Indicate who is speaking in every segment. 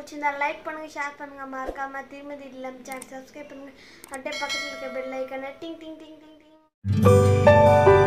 Speaker 1: பிடிச்சிருந்தா லைக் பண்ணுங்க ஷேர் பண்ணுங்க மறக்காம திருமதி இல்லம் சேனல் சப்ஸ்கிரைப் பண்ணுங்க அப்படியே பக்கத்தில் இருக்க பெல் ஐக்கனை ding ding ding ding ding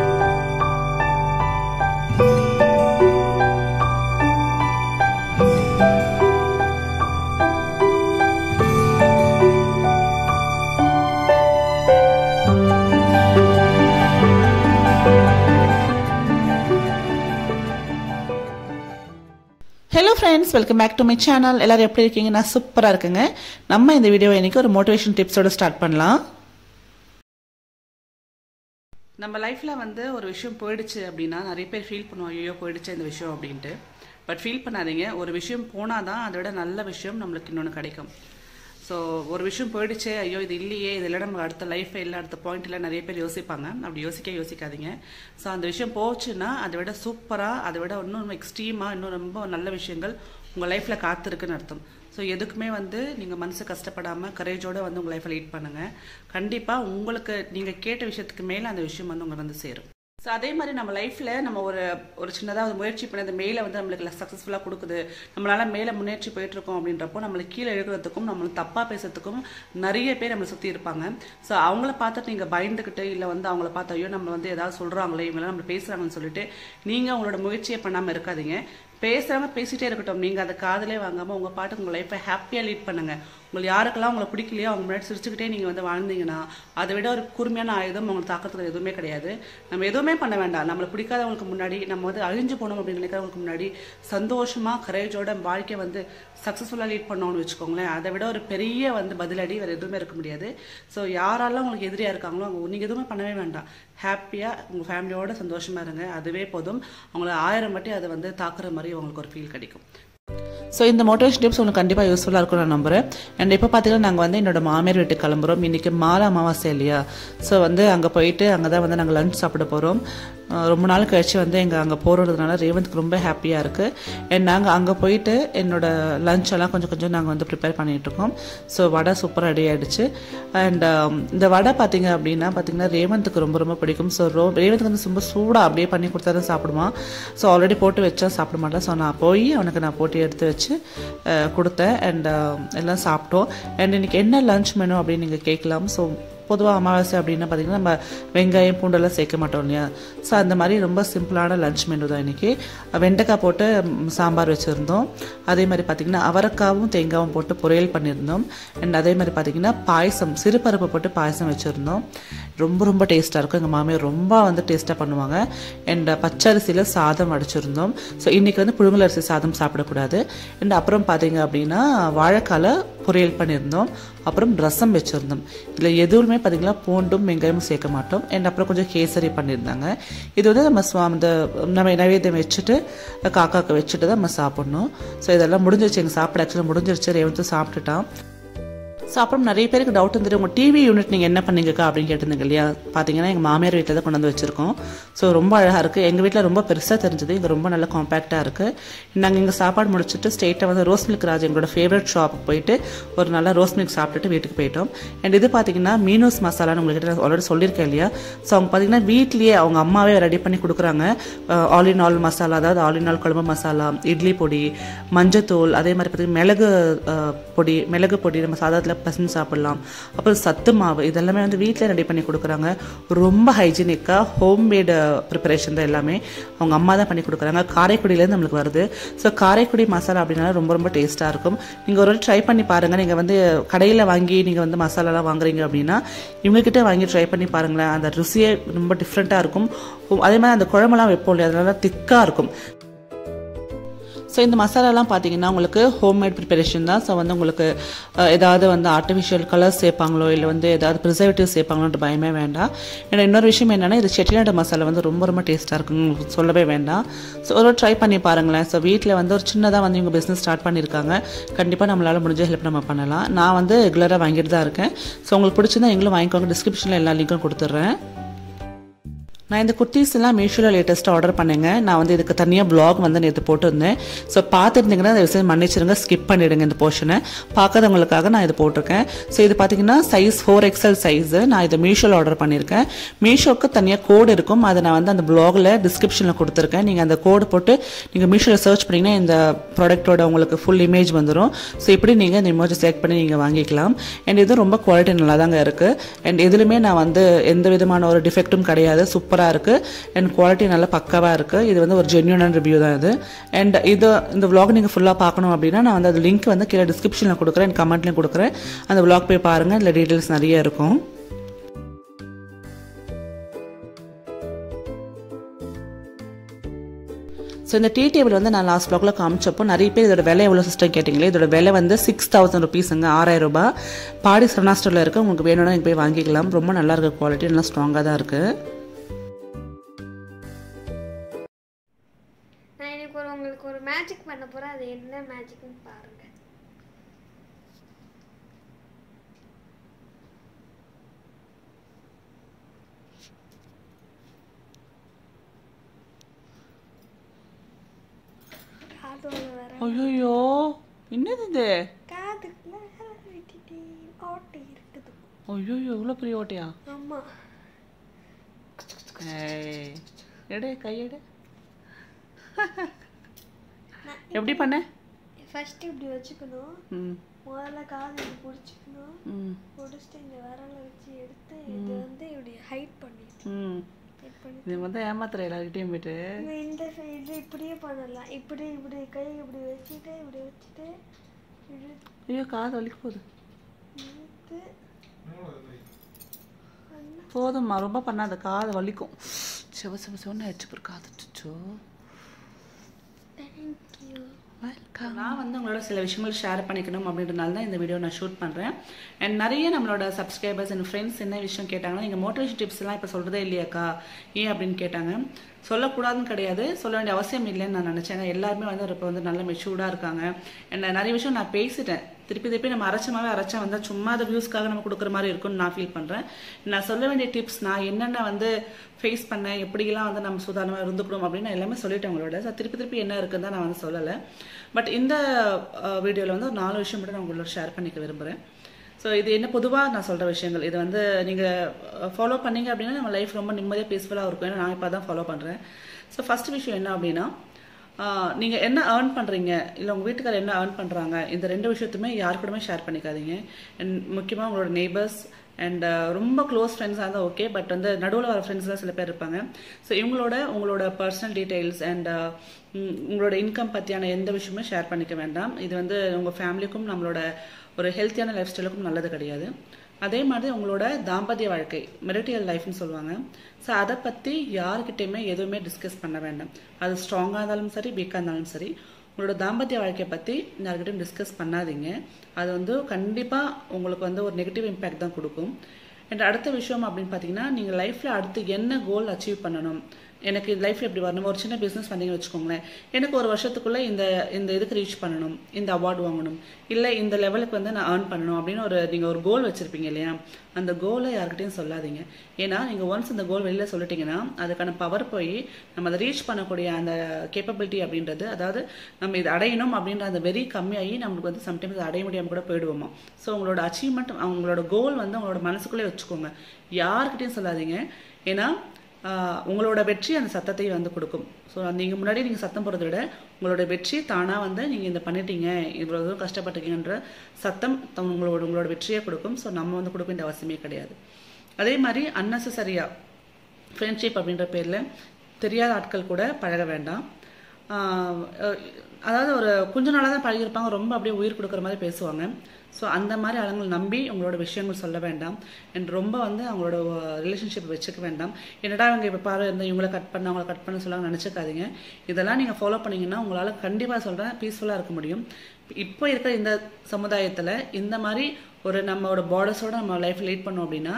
Speaker 2: hello friends welcome back to my channel எல்லாரும் எப்படி இருக்கீங்க நான் சூப்பராக இருக்குங்க நம்ம இந்த வீடியோ இன்னைக்கு ஒரு மோட்டிவேஷன் டிப்ஸோட ஸ்டார்ட் பண்ணலாம் நம்ம லைஃப்பில் வந்து ஒரு விஷயம் போயிடுச்சு அப்படின்னா நிறைய பேர் ஃபீல் பண்ணுவோம் ஐயோ போயிடுச்சு இந்த விஷயம் அப்படின்ட்டு பட் ஃபீல் பண்ணாதீங்க ஒரு விஷயம் போனால் தான் அதை விட நல்ல விஷயம் நம்மளுக்கு இன்னொன்று கிடைக்கும் ஸோ ஒரு விஷயம் போயிடுச்சே ஐயோ இது இல்லையே இது இல்லை நம்ம அடுத்த லைஃப் இல்லை அடுத்த பாயிண்ட்ல நிறைய பேர் யோசிப்பாங்க அப்படி யோசிக்க யோசிக்காதீங்க ஸோ அந்த விஷயம் போச்சுன்னா அதை விட சூப்பராக அதை விட இன்னும் எக்ஸ்ட்ரீமாக இன்னும் ரொம்ப நல்ல விஷயங்கள் உங்கள் லைஃப்பில் காத்திருக்குன்னு அர்த்தம் ஸோ எதுக்குமே வந்து நீங்கள் மனசு கஷ்டப்படாமல் கரேஜோடு வந்து உங்கள் லைஃப்பை லீட் பண்ணுங்கள் கண்டிப்பாக உங்களுக்கு நீங்கள் கேட்ட விஷயத்துக்கு மேலே அந்த விஷயம் வந்து உங்களை வந்து சேரும் ஸோ அதே மாதிரி நம்ம லைஃப்பில் நம்ம ஒரு ஒரு சின்னதாக ஒரு முயற்சி பண்ணது மேலே வந்து நம்மளுக்கு சக்ஸஸ்ஃபுல்லாக கொடுக்குது நம்மளால மேலே முன்னேற்றி போயிட்டு இருக்கோம் அப்படின்றப்போ நம்மளுக்கு கீழே எழுகிறதுக்கும் நம்மளுக்கு தப்பாக பேசுறதுக்கும் நிறைய பேர் நம்மளை சுற்றி இருப்பாங்க ஸோ அவங்கள பார்த்துட்டு நீங்கள் பயந்துக்கிட்டு இல்லை வந்து அவங்கள பார்த்து ஐயோ நம்ம வந்து ஏதாவது சொல்கிறாங்களே இவங்களாம் நம்ம பேசுகிறாங்கன்னு சொல்லிட்டு நீங்கள் உங்களோட முயற்சியை பண்ணாமல் இருக்காதீங்க பேசுறவங்க பேசிட்டே இருக்கட்டும் நீங்க அதை காதலே வாங்காம உங்க பாட்டுக்கு உங்க லைஃப்பை ஹாப்பியா லீட் பண்ணுங்க உங்களுக்கு யாருக்கெல்லாம் உங்களை பிடிக்கலையோ அவங்க முன்னாடி சிரிச்சுக்கிட்டே நீங்க வந்து வாழ்ந்தீங்கன்னா அதை விட ஒரு கூர்மையான ஆயுதம் உங்களுக்கு தாக்கத்துல எதுவுமே கிடையாது நம்ம எதுவுமே பண்ண வேண்டாம் நம்மளை பிடிக்காதவங்களுக்கு முன்னாடி நம்ம வந்து அழிஞ்சு போகணும் அப்படின்னு நினைக்கிறவங்களுக்கு முன்னாடி சந்தோஷமா கரேஜோட வாழ்க்கை வந்து சக்ஸஸ்ஃபுல்லாக லீட் பண்ணோம்னு வச்சுக்கோங்களேன் அதை விட ஒரு பெரிய வந்து பதிலடி வேறு எதுவுமே இருக்க முடியாது ஸோ யாரெல்லாம் உங்களுக்கு எதிரியாக இருக்காங்களோ அவங்க நீங்கள் எதுவுமே பண்ணவே வேண்டாம் ஹாப்பியாக உங்கள் ஃபேமிலியோட சந்தோஷமாக இருங்க அதுவே போதும் அவங்கள ஆயிரம் வாட்டி அதை வந்து தாக்குற மாதிரி உங்களுக்கு ஒரு ஃபீல் கிடைக்கும் ஸோ இந்த மோட்டிவேஷன் டிப்ஸ் உங்களுக்கு கண்டிப்பாக யூஸ்ஃபுல்லாக இருக்கும் நான் நம்புறேன் அண்ட் இப்போ பார்த்தீங்கன்னா நாங்கள் வந்து என்னோட மாமியார் வீட்டுக்கு கிளம்புறோம் இன்றைக்கி மாலை அமாவாசை இல்லையா ஸோ வந்து அங்கே போயிட்டு அங்கே தான் வந்து நாங்கள் லஞ்ச் சாப்பிட போகிறோம் ரொம்ப நாள் கழிச்சு வந்து எங்கள் அங்கே போகிறதுனால ரேவந்த்க்கு ரொம்ப ஹாப்பியாக இருக்குது அண்ட் நாங்கள் அங்கே போயிட்டு என்னோட லஞ்ச் எல்லாம் கொஞ்சம் கொஞ்சம் நாங்கள் வந்து ப்ரிப்பேர் பண்ணிகிட்டு இருக்கோம் ஸோ வடை சூப்பராக ரெடி ஆகிடுச்சு அண்ட் இந்த வடை பார்த்தீங்க அப்படின்னா பார்த்தீங்கன்னா ரேவந்த்துக்கு ரொம்ப ரொம்ப பிடிக்கும் ஸோ ரோ ரேவந்த்க்கு வந்து ரொம்ப சூடாக அப்படியே பண்ணி கொடுத்தா தான் சாப்பிடுவான் ஸோ ஆல்ரெடி போட்டு வச்சா சாப்பிட மாட்டேன் ஸோ நான் போய் அவனுக்கு நான் போட்டு எடுத்து வச்சு கொடுத்தேன் அண்ட் எல்லாம் சாப்பிட்டோம் அண்ட் இன்னைக்கு என்ன லஞ்ச் மெனு அப்படின்னு நீங்கள் கேட்கலாம் ஸோ பொதுவாக அமாவாசை அப்படின்னா பார்த்தீங்கன்னா நம்ம வெங்காயம் பூண்டெல்லாம் சேர்க்க மாட்டோம் இல்லையா ஸோ அந்த மாதிரி ரொம்ப சிம்பிளான லஞ்ச் மெனு தான் இன்றைக்கி வெண்டைக்காய் போட்டு சாம்பார் வச்சுருந்தோம் அதே மாதிரி பார்த்திங்கன்னா அவரைக்காவும் தேங்காவும் போட்டு பொரியல் பண்ணியிருந்தோம் அண்ட் அதே மாதிரி பார்த்திங்கன்னா பாயசம் சிறுபருப்பு போட்டு பாயசம் வச்சுருந்தோம் ரொம்ப ரொம்ப டேஸ்ட்டாக இருக்கும் எங்கள் மாமியார் ரொம்ப வந்து டேஸ்ட்டாக பண்ணுவாங்க அண்ட் பச்சரிசியில் சாதம் அடிச்சிருந்தோம் ஸோ இன்றைக்கி வந்து புழுங்கல் அரிசி சாதம் சாப்பிடக்கூடாது அண்ட் அப்புறம் பார்த்தீங்க அப்படின்னா வாழைக்கால பொரியல் பண்ணியிருந்தோம் அப்புறம் ரசம் வச்சுருந்தோம் இதில் எதுவுமே பார்த்தீங்கன்னா பூண்டும் வெங்காயமும் சேர்க்க மாட்டோம் அண்ட் அப்புறம் கொஞ்சம் கேசரி பண்ணியிருந்தாங்க இது வந்து நம்ம சுவா இந்த நம்ம நைவேத்தியம் வச்சுட்டு காக்காவுக்கு வச்சுட்டு தான் நம்ம சாப்பிட்ணும் ஸோ இதெல்லாம் முடிஞ்சிருச்சு எங்கள் சாப்பிட ஆக்சுவலாக முடிஞ்சிருச்சு ரேவந்து சாப்பிட்டுட்டான் ஸோ அப்புறம் நிறைய பேருக்கு டவுட் இருந்துட்டு உங்கள் டிவி யூனிட் நீங்கள் என்ன பண்ணீங்கக்கா அப்படின்னு கேட்டிருந்தீங்க இல்லையா பார்த்தீங்கன்னா எங்கள் மாமியார் வீட்டில் தான் கொண்டு வந்து வச்சுருக்கோம் ஸோ ரொம்ப அழகாக இருக்குது எங்கள் வீட்டில் ரொம்ப பெருசாக தெரிஞ்சது இங்கே ரொம்ப நல்ல காம்பேக்டாக இருக்குது நாங்கள் இங்கே சாப்பாடு முடிச்சுட்டு ஸ்ட்ரெயிட்டாக வந்து ரோஸ் மில்க் ராஜ் எங்களோட ஃபேவரட் ஷாப்புக்கு போயிட்டு ஒரு நல்ல ரோஸ் மில்க் சாப்பிட்டுட்டு வீட்டுக்கு போயிட்டோம் அண்ட் இது பார்த்தீங்கன்னா மீனூஸ் மசாலான்னு உங்கள்கிட்ட ஆல்ரெடி சொல்லியிருக்கேன் இல்லையா ஸோ அவங்க பார்த்தீங்கன்னா வீட்லேயே அவங்க அம்மாவே ரெடி பண்ணி கொடுக்குறாங்க ஆல் இன் ஆல் மசாலா அதாவது ஆல் இன் ஆல் குழம்பு மசாலா இட்லி பொடி மஞ்சத்தூள் அதே மாதிரி பார்த்தீங்கன்னா மிளகு பொடி மிளகு பொடி நம்ம சாதத்தில் பசங்க சாப்பிடலாம் அப்புறம் சத்து மாவு இதெல்லாமே வந்து வீட்டில் ரெடி பண்ணி கொடுக்குறாங்க ரொம்ப ஹைஜீனிக்காக ஹோம்மேடு ப்ரிப்பரேஷன் தான் எல்லாமே அவங்க அம்மா தான் பண்ணி கொடுக்குறாங்க காரைக்குடியிலேருந்து நம்மளுக்கு வருது ஸோ காரைக்குடி மசாலா அப்படின்னா ரொம்ப ரொம்ப டேஸ்ட்டாக இருக்கும் நீங்கள் ஒரு ட்ரை பண்ணி பாருங்கள் நீங்கள் வந்து கடையில் வாங்கி நீங்கள் வந்து மசாலாலாம் வாங்குறீங்க அப்படின்னா இவங்ககிட்ட வாங்கி ட்ரை பண்ணி பாருங்களேன் அந்த ருசியே ரொம்ப டிஃப்ரெண்ட்டாக இருக்கும் அதே மாதிரி அந்த குழம்புலாம் வைப்போம் இல்லையா அதனால திக்காக இருக்கும் ஸோ இந்த மசாலாலாம் பார்த்தீங்கன்னா உங்களுக்கு ஹோம்மேட் ப்ரிப்பரேஷன் தான் ஸோ வந்து உங்களுக்கு ஏதாவது வந்து ஆர்டிஃபிஷியல் கலர்ஸ் சேர்ப்பாங்களோ இல்லை வந்து ஏதாவது ப்ரிசர்வேட்டிவ் சேர்ப்பாங்களோன்ற பயமே வேண்டாம் ஏன்னா இன்னொரு விஷயம் என்னென்னா இது செட்டிநாடு மசாலா வந்து ரொம்ப ரொம்ப டேஸ்ட்டாக இருக்கும் உங்களுக்கு சொல்லவே வேண்டாம் ஸோ ஒரு ட்ரை பண்ணி பாருங்களேன் ஸோ வீட்டில் வந்து ஒரு சின்னதாக வந்து இவங்க பிஸ்னஸ் ஸ்டார்ட் பண்ணியிருக்காங்க கண்டிப்பாக நம்மளால் முடிஞ்ச ஹெல்ப் நம்ம பண்ணலாம் நான் வந்து ரெகுலராக வாங்கிட்டு தான் இருக்கேன் ஸோ உங்களுக்கு பிடிச்சிருந்தா எங்களும் வாங்கிக்கோங்க டிஸ்கிரிப்ஷனில் எல்லா லிங்க்கும் கொடுத்துட்றேன் நான் இந்த குர்த்திஸ் எல்லாம் மீஷோவில் லேட்டஸ்ட்டாக ஆர்டர் பண்ணேங்க நான் வந்து இதுக்கு தனியாக blog வந்து நேற்று போட்டிருந்தேன் ஸோ பார்த்துருந்தீங்கன்னா இந்த விஷயம் மன்னிச்சிருங்க ஸ்கிப் பண்ணிடுங்க இந்த போர்ஷனை பார்க்காதவங்களுக்காக நான் இது போட்டிருக்கேன் ஸோ இது பார்த்தீங்கன்னா சைஸ் ஃபோர் எக்ஸல் சைஸு நான் இதை மீஷோவில் ஆர்டர் பண்ணியிருக்கேன் மீஷோக்கு தனியாக கோடு இருக்கும் அதை நான் வந்து அந்த பிளாகில் டிஸ்கிரிப்ஷனில் கொடுத்துருக்கேன் நீங்கள் அந்த கோடு போட்டு நீங்கள் மீஷோவில் சர்ச் பண்ணிங்கன்னா இந்த ப்ராடக்ட்டோட உங்களுக்கு ஃபுல் இமேஜ் வந்துடும் ஸோ இப்படி நீங்கள் இந்த இமேஜை செலக்ட் பண்ணி நீங்கள் வாங்கிக்கலாம் அண்ட் இது ரொம்ப குவாலிட்டி நல்லா தாங்க இருக்குது அண்ட் எதுலையுமே நான் வந்து எந்த விதமான ஒரு டிஃபெக்ட்டும் கிடையாது சூப்பராக இருக்குது அண்ட் குவாலிட்டி நல்லா பக்காவாக இருக்குது இது வந்து ஒரு ஜென்யூனான ரிவ்யூ தான் இது அண்ட் இது இந்த vlog நீங்கள் ஃபுல்லாக பார்க்கணும் அப்படின்னா நான் வந்து அது லிங்க் வந்து கீழே டிஸ்கிரிப்ஷனில் கொடுக்குறேன் அண்ட் கமெண்ட்லையும் கொடுக்குறேன் அந்த vlog போய் பாருங்கள் இதில் டீட்டெயில்ஸ் நிறைய இருக்கும் ஸோ இந்த டீ டேபிள் வந்து நான் லாஸ்ட் ப்ளாக்ல காமிச்சப்போ நிறைய பேர் இதோட விலை எவ்வளோ சிஸ்டம் கேட்டிங்களே இதோட விலை வந்து சிக்ஸ் தௌசண்ட் ருபீஸுங்க ஆறாயிரம் ரூபாய் பாடி சரணா ஸ்டோரில் இருக்குது உங்களுக்கு வேணும்னா நீங்கள் போய் வாங்கிக்கலாம் ரொம்ப நல்லா இருக்கு குவாலிட்டி நல்லா ஸ்ட்ராங்காக தான் இருக்குது
Speaker 1: நான் இன்னைக்கு ஒரு உங்களுக்கு ஒரு மேஜிக் பண்ண போறேன் அது என்ன மேஜிக்னு பாருங்க காதோட வர
Speaker 2: ஐயோ என்னது இது
Speaker 1: காதுக்குள்ள விட்டுட்டு ஓட்டை இருக்குது
Speaker 2: ஐயோ இவ்வளோ பெரிய ஓட்டையா
Speaker 1: ஆமா
Speaker 2: ஏய், எடு கையெடு எப்படி பண்ண
Speaker 1: ஃபர்ஸ்ட் இப்படி வச்சுக்கணும்
Speaker 2: ம்
Speaker 1: முதல்ல காது இப்படி பிடிச்சிக்கணும்
Speaker 2: ம்
Speaker 1: பிடிச்சிட்டு இந்த விரலை வச்சு எடுத்து இது வந்து இப்படி ஹைட் பண்ணிட்டு
Speaker 2: ம்
Speaker 1: ஹைட் பண்ணி
Speaker 2: இது வந்து ஏமாத்துற எல்லாருக்கிட்டையும் போயிட்டு
Speaker 1: இந்த- இந்த சைடு இப்படியே பண்ணலாம் இப்படி இப்படி கை இப்படி வச்சுட்டு இப்படி வச்சுட்டு இழுத்து
Speaker 2: ஐயோ காது வலிக்க போகுது
Speaker 1: இழுத்து பண்ணா
Speaker 2: போதும்மா ரொம்ப பண்ணாத காது வலிக்கும் சிவ சிவ சிவன்னு ஆயிடுச்சு பாரு காது அச்சோ
Speaker 1: தேங்க்யூ
Speaker 2: வெல்கம் நான் வந்து உங்களோட சில விஷயங்கள் ஷேர் பண்ணிக்கணும் அப்படின்றனால தான் இந்த வீடியோ நான் ஷூட் பண்ணுறேன் அண்ட் நிறைய நம்மளோட சப்ஸ்கிரைபர்ஸ் அண்ட் ஃப்ரெண்ட்ஸ் என்ன விஷயம் கேட்டாங்கன்னா நீங்கள் மோட்டிவேஷன் டிப்ஸ் எல்லாம் இப்போ சொல்கிறதே இல்லையாக்கா ஏன் அப்படின்னு கேட்டாங்க சொல்லக்கூடாதுன்னு கிடையாது சொல்ல வேண்டிய அவசியம் இல்லைன்னு நான் நினச்சேன் ஏன்னா எல்லாருமே வந்து இப்போ வந்து நல்ல மெச்சூர்டாக இருக்காங்க அண்ட் நிறைய விஷயம் நான் பேசிட்டேன் திருப்பி திருப்பி நம்ம அரைச்சமாவே அரைச்சா வந்தால் சும்மா அதை வியூஸ்க்காக நம்ம கொடுக்குற மாதிரி இருக்கும்னு நான் ஃபீல் பண்ணுறேன் நான் சொல்ல வேண்டிய டிப்ஸ் நான் என்னென்ன வந்து ஃபேஸ் பண்ணேன் எப்படிலாம் வந்து நம்ம சுதாரணமாக இருந்துக்கணும் அப்படின்னு நான் எல்லாமே சொல்லிட்டேன் உங்களோட So, திருப்பி திருப்பி என்ன இருக்குன்னு தான் நான் வந்து சொல்லலை பட் இந்த வீடியோவில் வந்து ஒரு நாலு விஷயம் மட்டும் நான் உங்களோட ஷேர் பண்ணிக்க விரும்புகிறேன் ஸோ இது என்ன பொதுவாக நான் சொல்கிற விஷயங்கள் இது வந்து நீங்கள் ஃபாலோ பண்ணீங்க அப்படின்னா நம்ம லைஃப் ரொம்ப நிம்மதியாக பீஸ்ஃபுல்லாக இருக்கும் ஏன்னா நான் இப்போ தான் ஃபாலோ பண்ணுறேன் ஸோ ஃபர்ஸ்ட் விஷயம் என்ன அப்படின்னா நீங்கள் என்ன ஏர்ன் பண்ணுறீங்க இல்லை உங்கள் வீட்டுக்காரர் என்ன ஏர்ன் பண்ணுறாங்க இந்த ரெண்டு விஷயத்துமே யார் கூடமே ஷேர் பண்ணிக்காதீங்க அண்ட் முக்கியமாக உங்களோட நெய்பர்ஸ் அண்ட் ரொம்ப க்ளோஸ் ஃப்ரெண்ட்ஸாக இருந்தால் ஓகே பட் வந்து நடுவில் வர ஃப்ரெண்ட்ஸ்லாம் சில பேர் இருப்பாங்க ஸோ இவங்களோட உங்களோட பர்சனல் டீட்டெயில்ஸ் அண்ட் உங்களோட இன்கம் பற்றியான எந்த விஷயமே ஷேர் பண்ணிக்க வேண்டாம் இது வந்து உங்கள் ஃபேமிலிக்கும் நம்மளோட ஒரு ஹெல்த்தியான லைஃப் ஸ்டைலுக்கும் நல்லது கிடையாது அதே மாதிரி உங்களோட தாம்பத்திய வாழ்க்கை மெரிட்டியல் லைஃப்னு சொல்லுவாங்க ஸோ அதை பற்றி யார்கிட்டயுமே எதுவுமே டிஸ்கஸ் பண்ண வேண்டாம் அது ஸ்ட்ராங்காக இருந்தாலும் சரி வீக்காக இருந்தாலும் சரி உங்களோட தாம்பத்திய வாழ்க்கையை பற்றி யார்கிட்டயும் டிஸ்கஸ் பண்ணாதீங்க அது வந்து கண்டிப்பாக உங்களுக்கு வந்து ஒரு நெகட்டிவ் இம்பேக்ட் தான் கொடுக்கும் அண்ட் அடுத்த விஷயம் அப்படின்னு பார்த்தீங்கன்னா நீங்கள் லைஃப்பில் அடுத்து என்ன கோல் அச்சீவ் பண்ணணும் எனக்கு லைஃப்ல எப்படி வரணும் ஒரு சின்ன பிஸ்னஸ் பண்ணீங்கன்னு வச்சுக்கோங்களேன் எனக்கு ஒரு வருஷத்துக்குள்ள இந்த இந்த இதுக்கு ரீச் பண்ணணும் இந்த அவார்டு வாங்கணும் இல்லை இந்த லெவலுக்கு வந்து நான் ஏர்ன் பண்ணணும் அப்படின்னு ஒரு நீங்கள் ஒரு கோல் வச்சிருப்பீங்க இல்லையா அந்த கோலை யார்கிட்டயும் சொல்லாதீங்க ஏன்னா நீங்கள் ஒன்ஸ் இந்த கோல் வெளியில் சொல்லிட்டீங்கன்னா அதுக்கான பவர் போய் நம்ம அதை ரீச் பண்ணக்கூடிய அந்த கேப்பபிலிட்டி அப்படின்றது அதாவது நம்ம இது அடையணும் அப்படின்ற அந்த வெறி கம்மியாகி நம்மளுக்கு வந்து சம்டைம்ஸ் அதை அடைய முடியாமல் கூட போயிடுவோமா ஸோ உங்களோட அச்சீவ்மெண்ட் அவங்களோட கோல் வந்து உங்களோட மனசுக்குள்ளே வச்சுக்கோங்க யார்கிட்டயும் சொல்லாதீங்க ஏன்னா ஆஹ் உங்களோட வெற்றி அந்த சத்தத்தை வந்து கொடுக்கும் ஸோ நீங்கள் முன்னாடி நீங்கள் சத்தம் போடுறத விட உங்களோட வெற்றி தானாக வந்து நீங்கள் இந்த பண்ணிட்டீங்க இவ்வளோ தூரம் கஷ்டப்பட்டீங்கன்ற சத்தம் த- உங்களோட உங்களோட வெற்றியை கொடுக்கும் ஸோ நம்ம வந்து கொடுக்க வேண்டிய அவசியமே கிடையாது அதே மாதிரி அன்னெசரியாக ஃப்ரெண்ட்ஷிப் அப்படின்ற பேரில் தெரியாத ஆட்கள் கூட பழக வேண்டாம் ஆஹ் அஹ் அதாவது ஒரு கொஞ்ச நாளாக தான் பழகியிருப்பாங்க ரொம்ப அப்படியே உயிர் கொடுக்குற மாதிரி பேசுவாங்க ஸோ அந்த மாதிரி ஆளுங்களை நம்பி உங்களோட விஷயங்கள் சொல்ல வேண்டாம் அண்ட் ரொம்ப வந்து அவங்களோட ரிலேஷன்ஷிப் வச்சுக்க வேண்டாம் என்னடா இவங்க இப்போ பாரு இந்த இவங்கள கட் பண்ண அவங்கள கட் பண்ண சொல்ல நினச்சிக்காதீங்க இதெல்லாம் நீங்கள் ஃபாலோ பண்ணீங்கன்னா உங்களால் கண்டிப்பாக சொல்கிறேன் பீஸ்ஃபுல்லாக இருக்க முடியும் இப்போ இருக்கிற இந்த சமுதாயத்தில் இந்த மாதிரி ஒரு நம்மளோட பார்டர்ஸோட நம்ம லைஃப் லீட் பண்ணோம் அப்படின்னா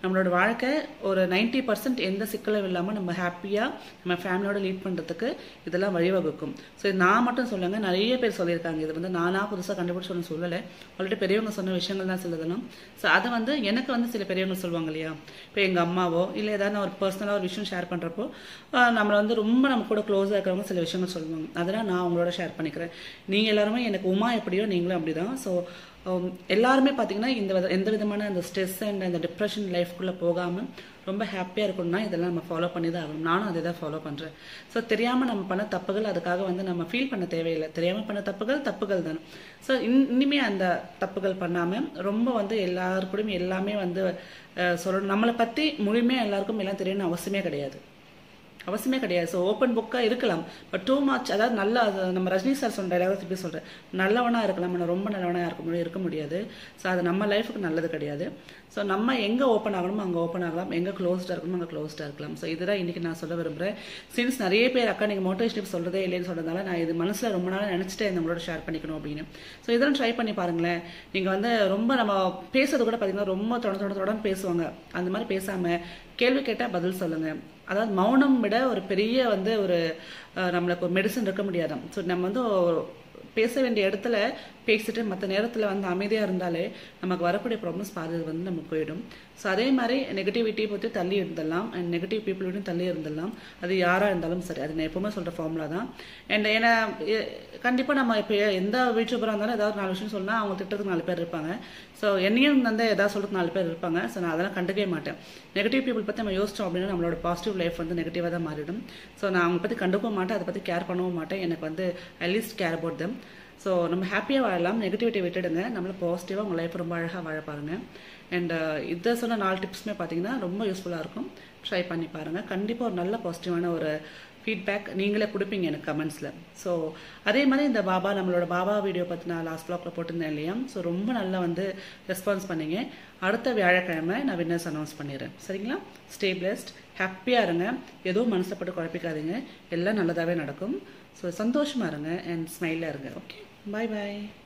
Speaker 2: நம்மளோட வாழ்க்கை ஒரு 90% பர்சன்ட் எந்த சிக்கலும் இல்லாமல் நம்ம ஹாப்பியாக நம்ம ஃபேமிலியோட லீட் பண்ணுறதுக்கு இதெல்லாம் வழிவகுக்கும் ஸோ இது நான் மட்டும் சொல்லுங்க நிறைய பேர் சொல்லியிருக்காங்க இது வந்து நானாக புதுசாக கண்டுபிடிச்சு ஒன்று சொல்லலை ஆல்ரெடி பெரியவங்க சொன்ன விஷயங்கள் தான் சிலதெல்லாம் ஸோ அதை வந்து எனக்கு வந்து சில பெரியவங்க சொல்லுவாங்க இல்லையா இப்போ எங்கள் அம்மாவோ இல்லை ஏதாவது நான் ஒரு பர்சனலாக ஒரு விஷயம் ஷேர் பண்ணுறப்போ நம்மளை வந்து ரொம்ப நம்ம கூட க்ளோஸாக இருக்கிறவங்க சில விஷயங்கள் சொல்லுவாங்க அதெல்லாம் நான் உங்களோட ஷேர் பண்ணிக்கிறேன் நீங்கள் எல்லாருமே எனக்கு உமா எப்படியோ நீங்களும் அப்படி தான் ஸோ எல்லாருமே பார்த்தீங்கன்னா இந்த வித- எந்த விதமான அந்த ஸ்ட்ரெஸ் அண்ட் அந்த டிப்ரெஷன் லைஃப்குள்ளே போகாமல் ரொம்ப ஹாப்பியாக இருக்கணும்னா இதெல்லாம் நம்ம ஃபாலோ பண்ணி தான் ஆகணும் நானும் அதை தான் ஃபாலோ பண்ணுறேன் ஸோ தெரியாமல் நம்ம பண்ண தப்புகள் அதுக்காக வந்து நம்ம ஃபீல் பண்ண தேவையில்லை தெரியாமல் பண்ண தப்புகள் தப்புகள் தானே ஸோ இனிமே அந்த தப்புகள் பண்ணாமல் ரொம்ப வந்து எல்லாருக்கூடயும் எல்லாமே வந்து அஹ், சொல்லணும் நம்மளை பற்றி முழுமையாக எல்லாருக்கும் எல்லாம் தெரியணும்னு அவசியமே கிடையாது அவசியமே கிடையாது ஸோ ஓப்பன் புக்காக இருக்கலாம் பட் டூ மச் அதாவது நல்ல அது நம்ம ரஜினி சார் சொன்ன டைலாக திருப்பி சொல்கிறேன் நல்லவனாக இருக்கலாம் ஆனால் ரொம்ப நல்லவனாக இருக்க முடியும் இருக்க முடியாது ஸோ அது நம்ம லைஃபுக்கு நல்லது கிடையாது ஸோ நம்ம எங்கே ஓப்பன் ஆகணுமோ அங்கே ஓப்பன் ஆகலாம் எங்கே க்ளோஸ்டாக இருக்கணுமோ அங்கே க்ளோஸ்டாக இருக்கலாம் ஸோ இதுதான் இன்றைக்கி நான் சொல்ல விரும்புகிறேன் சின்ஸ் நிறைய பேர் அக்கா நீங்கள் மோட்டிவேஷன் சொல்கிறதே இல்லைன்னு சொல்கிறதால நான் இது மனசில் ரொம்ப நாளாக நினச்சிட்டே இருந்தேன் உங்களோட ஷேர் பண்ணிக்கணும் அப்படின்னு ஸோ இதெல்லாம் ட்ரை பண்ணி பாருங்களேன் நீங்கள் வந்து ரொம்ப நம்ம பேசுறது கூட பார்த்தீங்கன்னா ரொம்ப தொட தொட தொடன்னு பேசுவாங்க அந்த மாதிரி பேசாமல் கேள்வி கேட்டால் பதில் சொல்லுங்கள் அதாவது மௌனம் விட ஒரு பெரிய வந்து ஒரு அஹ், நம்மளுக்கு ஒரு மெடிசன் இருக்க முடியாதாம் ஸோ நம்ம வந்து ஒரு- பேச வேண்டிய இடத்துல பேசிட்டு மற்ற நேரத்தில் வந்து அமைதியாக இருந்தாலே நமக்கு வரக்கூடிய ப்ராப்ளம்ஸ் பாதி வந்து நமக்கு போயிடும் ஸோ அதே மாதிரி நெகட்டிவிட்டி பற்றி தள்ளி இருந்துடலாம் அண்ட் நெகட்டிவ் பீப்புள்கிட்டையும் தள்ளி இருந்துடலாம் அது யாராக இருந்தாலும் சரி அது நான் எப்பவுமே சொல்கிற ஃபார்முலா தான் அண்ட் ஏன்னா கண்டிப்பாக நம்ம இப்போ எந்த வீட்டுப்புறம் இருந்தாலும் ஏதாவது நாலு விஷயம் சொன்னால் அவங்க திட்டத்துக்கு நாலு பேர் இருப்பாங்க ஸோ என்னையும் வந்து ஏதாவது சொல்றதுக்கு நாலு பேர் இருப்பாங்க ஸோ நான் அதெல்லாம் கண்டுக்கவே மாட்டேன் நெகட்டிவ் பீப்புள் பற்றி நம்ம யோசிச்சோம் அப்படின்னா நம்மளோட பாசிட்டிவ் லைஃப் வந்து நெகட்டிவாக தான் மாறிடும் ஸோ நான் அவங்க பற்றி கண்டுக்கவும் மாட்டேன் அதை பற்றி கேர் பண்ணவும் மாட்டேன் எனக்கு வந்து at least care about them so நம்ம ஹாப்பியாக வாழலாம் நெகட்டிவிட்டி விட்டுடுங்க நம்மள பாசிட்டிவாக உங்கள் லைஃப் ரொம்ப அழகாக வாழ பாருங்க அண்ட் இதை சொன்ன நாலு டிப்ஸுமே பார்த்தீங்கன்னா ரொம்ப யூஸ்ஃபுல்லாக இருக்கும் ட்ரை பண்ணி பாருங்கள் கண்டிப்பாக ஒரு நல்ல பாசிட்டிவான ஒரு ஃபீட்பேக் நீங்களே கொடுப்பீங்க எனக்கு கமெண்ட்ஸில் ஸோ அதே மாதிரி இந்த பாபா நம்மளோட பாபா வீடியோ பற்றி நான் லாஸ்ட் ப்ளாக்ல போட்டிருந்தேன் இல்லையா ஸோ ரொம்ப நல்லா வந்து ரெஸ்பான்ஸ் பண்ணீங்க அடுத்த வியாழக்கிழமை நான் வின்னர்ஸ் அனௌன்ஸ் பண்ணிடுறேன் சரிங்களா ஸ்டே பிளெஸ்ட் ஹாப்பியாக இருங்க எதுவும் மனசில் போட்டு குழப்பிக்காதீங்க எல்லாம் நல்லதாகவே நடக்கும் ஸோ சந்தோஷமாக இருங்க அண்ட் ஸ்மைலாக இருங்க ஓகே பாய் பாய்